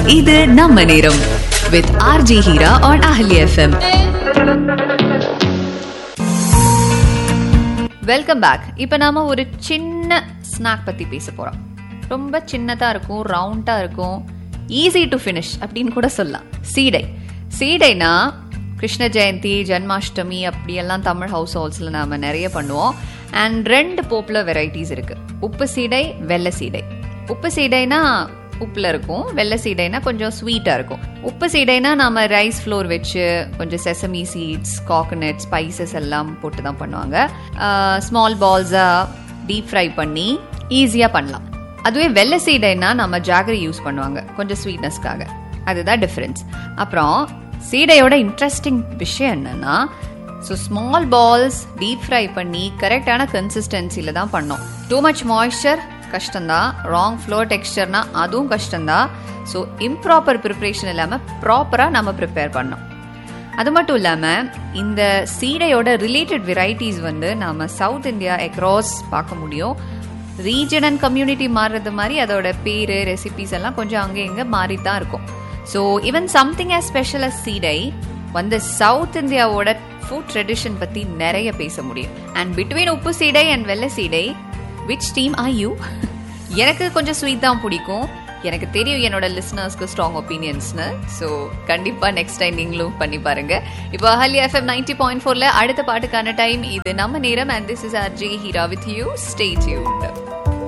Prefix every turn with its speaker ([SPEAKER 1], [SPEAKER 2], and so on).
[SPEAKER 1] இது நம்ம நேரம் வித் ஆர்ஜி ஹீரா on அஹலி எஃப்எம் வெல்கம் பேக் இப்போ நாம ஒரு சின்ன ஸ்நாக் பத்தி பேச போறோம் ரொம்ப சின்னதா இருக்கும் ரவுண்டா இருக்கும் ஈஸி டு ஃபினிஷ் அப்படின்னு கூட சொல்லலாம் சீடை சீடைனா கிருஷ்ண ஜெயந்தி ஜன்மாஷ்டமி அப்படியெல்லாம் தமிழ் ஹவுஸ் ஹோல்ஸ்ல நாம நிறைய பண்ணுவோம் அண்ட் ரெண்டு பாப்புலர் வெரைட்டிஸ் இருக்கு உப்பு சீடை வெள்ளை சீடை உப்பு சீடைனா உப்புல இருக்கும் வெள்ளை சீடைனா கொஞ்சம் ஸ்வீட்டா இருக்கும் உப்பு சீடைனா நாம ரைஸ் ஃப்ளோர் வச்சு கொஞ்சம் செசமி சீட்ஸ் காக்கனட் ஸ்பைசஸ் எல்லாம் போட்டு தான் பண்ணுவாங்க ஸ்மால் பால்ஸா டீப் ஃப்ரை பண்ணி ஈஸியா பண்ணலாம் அதுவே வெள்ளை சீடைனா நம்ம ஜாகரி யூஸ் பண்ணுவாங்க கொஞ்சம் ஸ்வீட்னஸ்க்காக அதுதான் டிஃபரன்ஸ் அப்புறம் சீடையோட இன்ட்ரெஸ்டிங் விஷயம் என்னன்னா so small balls deep fry பண்ணி கரெக்டான கன்சிஸ்டன்சியில் தான் பண்ணோம் டூ மச் மாய்ஸ்சர் கஷ்டம்தான் ராங் ஃப்ளோ டெக்ஸ்டர்னா அதுவும் கஷ்டம்தான் ஸோ இம்ப்ராப்பர் ப்ரிப்ரேஷன் இல்லாமல் ப்ராப்பராக நம்ம ப்ரிப்பேர் பண்ணோம் அது மட்டும் இல்லாமல் இந்த சீடையோட ரிலேட்டட் வெரைட்டிஸ் வந்து நாம சவுத் இந்தியா அக்ராஸ் பார்க்க முடியும் ரீஜன் அண்ட் கம்யூனிட்டி மாறுறது மாதிரி அதோட பேர் ரெசிபிஸ் எல்லாம் கொஞ்சம் அங்கே இங்கே மாறி தான் இருக்கும் so even something as special as சீடை வந்து சவுத் இந்தியாவோட ஃபுட் ட்ரெடிஷன் பற்றி நிறைய பேச முடியும் அண்ட் பிட்வீன் உப்பு சீடை அண்ட் வெள்ளை சீடை விச் டீம் ஆர் யூ எனக்கு கொஞ்சம் ஸ்வீட் தான் பிடிக்கும் எனக்கு தெரியும் என்னோட லிசனர்ஸ்க்கு ஸ்ட்ராங் ஒப்பீனியன்ஸ்னு ஸோ கண்டிப்பாக நெக்ஸ்ட் டைம் நீங்களும் பண்ணி பாருங்க இப்போ அஹலி எஃப்எம் நைன்டி பாயிண்ட் ஃபோரில் அடுத்த பாட்டுக்கான டைம் இது நம்ம நேரம் and this is R G Heera with you stay Dude